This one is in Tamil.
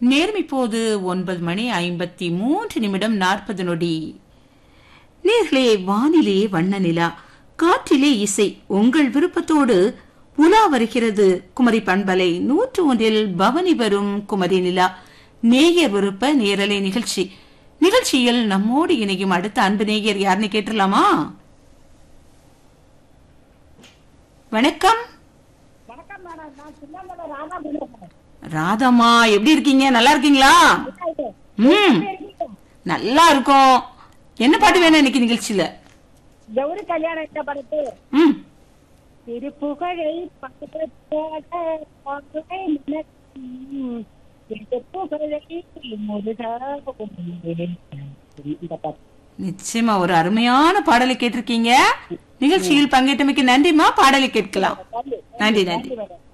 நேரம் இப்போது ஒன்பது மணி ஐம்பத்தி மூன்று நிமிடம் நாற்பது நொடி நேர்களே வானிலே வண்ண நிலா காற்றிலே இசை உங்கள் விருப்பத்தோடு உலா வருகிறது குமரி பண்பலை நூற்று ஒன்றில் பவனி வரும் குமரி நிலா நேயர் விருப்ப நேரலை நிகழ்ச்சி நிகழ்ச்சியில் நம்மோடு இணையும் அடுத்த அன்பு நேயர் யாருன்னு கேட்டுடலாமா வணக்கம் வணக்கம் மேடம் நான் சின்னமலை ராதா பேசுறேன் ராதாமா எப்படி இருக்கீங்க நல்லா இருக்கீங்களா ம் நல்லா இருக்கும் என்ன பாட்டு வேணும் இன்னைக்கு நிகழ்ச்சியில கௌரி கல்யாணம் இந்த படத்து ம் திருப்புகழை பக்கத்துல பாடுவே நினைக்கும். திருப்புகழை முருகா உன்னை. இந்த பாட்டு நிச்சயமா ஒரு அருமையான பாடலை கேட்டிருக்கீங்க நிகழ்ச்சியில் பங்கேற்றமைக்கு நன்றிமா பாடலை கேட்கலாம் நன்றி நன்றி மேடம்